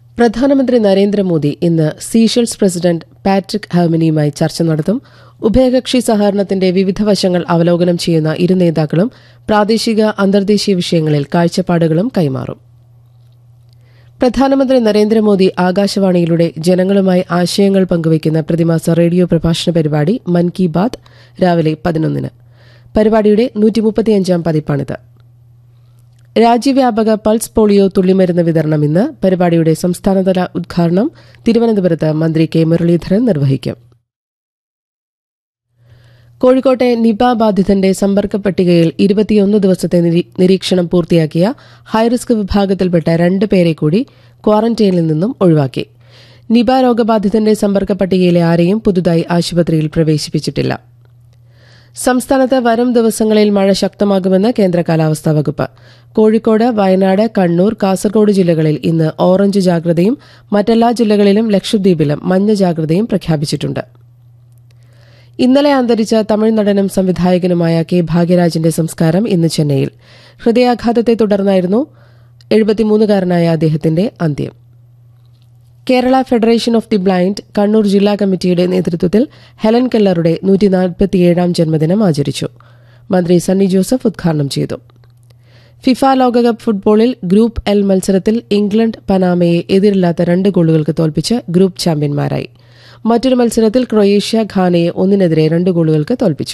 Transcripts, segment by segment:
പ്രധാനമന്ത്രി നരേന്ദ്രമോദി ഇന്ന് Seychelles president Patrick ഹെർമിനിയുമായി ചർച്ച നടത്തും ഉഭയകക്ഷി സഹകരണത്തിന്റെ വിവിധ വശങ്ങൾ അവലോകനം ചെയ്യുന്ന ഇരു നേതാക്കളും പ്രാദേശിക അന്തർദേശീയ വിഷയങ്ങളിൽ കാഴ്ചപ്പാടുകളും കൈമാറും പ്രധാനമന്ത്രി നരേന്ദ്രമോദി ആകാശവാണിയിലൂടെ ജനങ്ങളുമായി ആശയങ്ങൾ പങ്കുവയ്ക്കുന്ന പ്രതിമാസ റേഡിയോ പ്രഭാഷണ പരിപാടി മൻ കി ബാത് രാവിലെ പതിനൊന്നിന് പരിപാടിയുടെ നൂറ്റിമുപ്പത്തിയഞ്ചാം പതിപ്പാണിത് രാജ്യവ്യാപക പൾസ് പോളിയോ തുള്ളിമരുന്ന് വിതരണം ഇന്ന് പരിപാടിയുടെ സംസ്ഥാനതല ഉദ്ഘാടനം തിരുവനന്തപുരത്ത് മന്ത്രി കെ മുരളീധരൻ നിർവഹിക്കും കോഴിക്കോട്ടെ നിപ ബാധിതന്റെ സമ്പർക്ക പട്ടികയിൽ ഇരുപത്തിയൊന്ന് ദിവസത്തെ നിരീ- നിരീക്ഷണം പൂർത്തിയാക്കിയ ഹൈറിസ്ക് വിഭാഗത്തിൽപ്പെട്ട രണ്ട് പേരെ കൂടി ക്വാറന്റൈനിൽ നിന്നും ഒഴിവാക്കി നിപ രോഗബാധിതന്റെ സമ്പർക്ക പട്ടികയിലെ ആരെയും പുതുതായി ആശുപത്രിയിൽ പ്രവേശിപ്പിച്ചിട്ടില്ല സംസ്ഥാനത്ത് വരും ദിവസങ്ങളിൽ മഴ ശക്തമാകുമെന്ന് കേന്ദ്ര കാലാവസ്ഥാ വകുപ്പ് കോഴിക്കോട് വയനാട് കണ്ണൂർ കാസർഗോഡ് ജില്ലകളിൽ ഇന്ന് ഓറഞ്ച് ജാഗ്രതയും മറ്റെല്ലാ ജില്ലകളിലും ലക്ഷദ്വീപിലും മഞ്ഞ ജാഗ്രതയും പ്രഖ്യാപിച്ചിട്ടുണ്ട് ഇന്നലെ അന്തരിച്ച തമിഴ് നടനും സംവിധായകനുമായ കെ ഭാഗ്യരാജിന്റെ സംസ്കാരം ഇന്ന് ചെന്നൈയിൽ ഹൃദയാഘാതത്തെ തുടർന്നായിരുന്നു എഴുപത്തിമൂന്നുകാരനായ അദ്ദേഹത്തിന്റെ അന്ത്യം Kerala federation of the blind Kannur ജില്ലാ കമ്മിറ്റിയുടെ നേതൃത്വത്തിൽ ഹെലൻ കെല്ലറുടെ നൂറ്റിനാൽപ്പത്തിയേഴാം ജന്മദിനം ആചരിച്ചു മന്ത്രി സണ്ണി ജോസഫ് ഉദ്ഘാടനം ചെയ്തു ഫിഫ ലോകകപ്പ് ഫുട്ബോളിൽ ഗ്രൂപ്പ് എൽ മത്സരത്തിൽ ഇംഗ്ലണ്ട് പനാമയെ എതിരില്ലാത്ത രണ്ട് ഗോളുകൾക്ക് തോൽപ്പിച്ച് ഗ്രൂപ്പ് ചാമ്പ്യന്മാരായി മറ്റൊരു മത്സരത്തിൽ ക്രൊയേഷ്യ ഘാനയെ ഒന്നിനെതിരെ രണ്ട് ഗോളുകൾക്ക് തോൽപ്പിച്ചു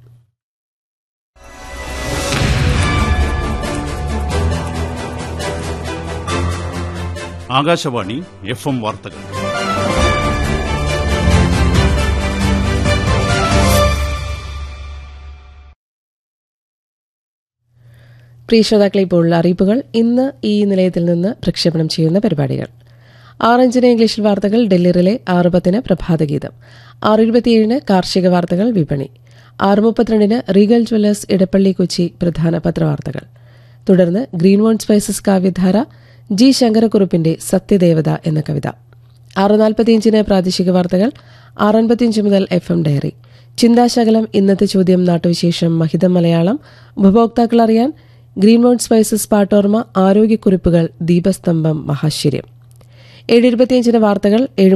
ആകാശവാണി എഫ് എം വാർത്തകൾ പ്രിയ ശ്രോതാക്കളെ ഇപ്പോഴുള്ള അറിയിപ്പുകൾ ഇന്ന് ഈ നിലയത്തിൽ നിന്ന് പ്രക്ഷേപണം ചെയ്യുന്ന പരിപാടികൾ ആറഞ്ചിന് ഇംഗ്ലീഷിൽ വാർത്തകൾ ഡൽഹിയിലെ ആറ് പത്തിന് പ്രഭാതഗീതം ആറ് ഇരുപത്തിയേഴിന് കാർഷിക വാർത്തകൾ വിപണി ആറ് മുപ്പത്തിരണ്ടിന് റീഗൽ ജ്വല്ലേഴ്സ് ഇടപ്പള്ളി കൊച്ചി പ്രധാന പത്രവാർത്തകൾ തുടർന്ന് ഗ്രീൻവോൺ സ്പൈസസ് കാവ്യധാര ജി ശങ്കരക്കുറുപ്പിന്റെ സത്യദേവത എന്ന കവിത ആറ് നാൽപ്പത്തിയഞ്ചിന് പ്രാദേശിക വാർത്തകൾ ആറ് അൻപത്തിയഞ്ച് മുതൽ എഫ് എം ഡയറി ചിന്താശകലം ഇന്നത്തെ ചോദ്യം നാട്ടുവിശേഷം മഹിതം മലയാളം ഉപഭോക്താക്കൾ അറിയാൻ ഗ്രീൻമൗണ്ട് സ്പൈസസ് പാട്ടോർമ ആരോഗ്യക്കുറിപ്പുകൾ ദീപസ്തംഭം മഹാശ്ചര്യം ഏഴ് ഇരുപത്തിയഞ്ചിന് വാർത്തകൾ ഏഴ്